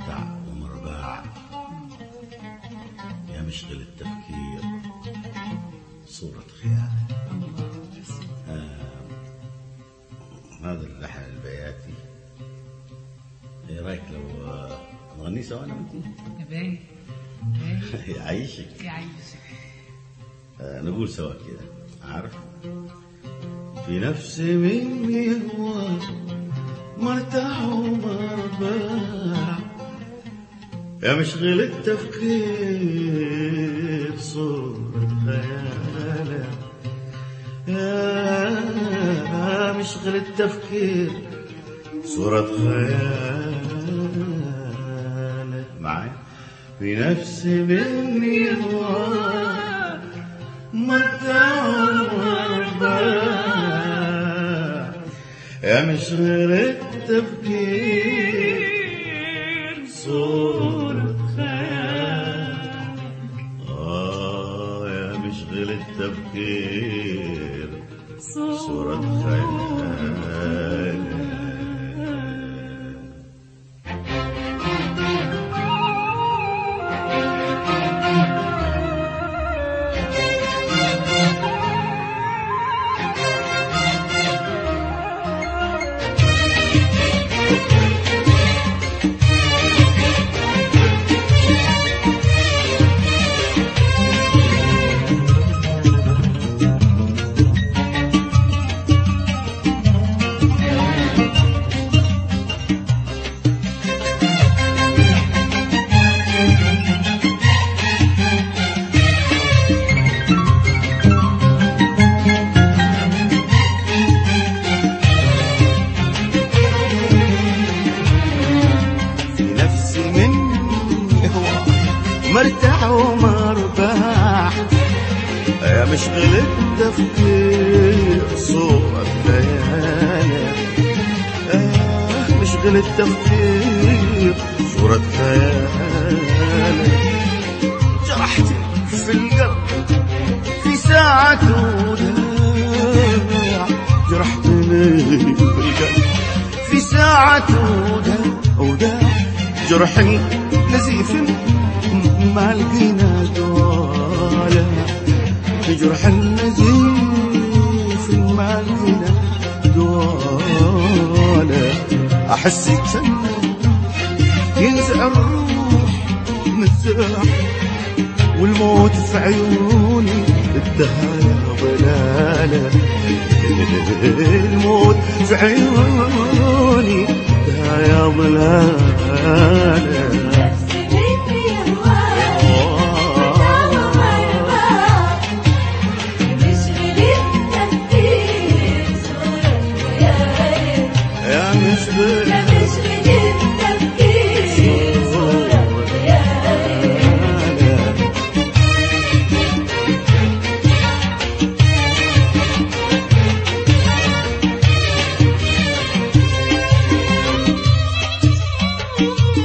مرتع ومرباع يا مشغل التفكير صورة خيال آه، هذا اللحن البياتي ايه رايك لو آه، نغني سوا انا وانت باين باين يعيشك يعيشك آه، نقول سوا كده عارف في نفسي مني هو مرتاح ومرباح يا مشغل التفكير صورة خيالك يا مشغل التفكير صورة خيالك معي في نفسي مني هو مرتاح يا مشغل التفكير صورة خيال آه يا مشغل التفكير صورة خيال في نفسي مني هو مرتاح ومرباح يا مشغل التفكير صورة خيالك آه مشغل التفكير صورة خيالك جرحتي في القلب في ساعة وداع جرحتني في القلب في ساعة وداع وداع جرح نزيف ما لقينا دوالا جرح النزيف ما لقينا دوالا أحس كأنه ينزع الروح نزاع والموت في عيوني الدهايا ضلالة الموت في عيوني الدهايا ضلالة نفسي مني مشغل التفكير صورة خيالك يا مشغل يا مشغل التفكير صورة خيالك يا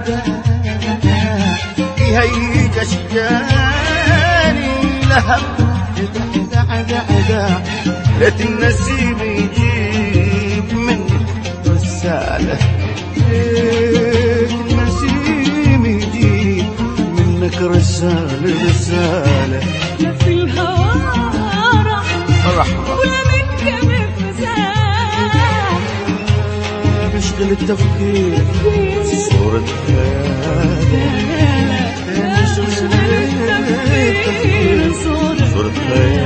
يهيج أشجاني لهب دع دع دع دع ليت النسيم يجيب مني رسالة ليت النسيم يجيب منك رسالة رسالة لا في الهوى رح رحمة ولا منك مفزاح بشغل التفكير صورة خيالي لا لا لا مش غير التفكير صورة صورة خيالي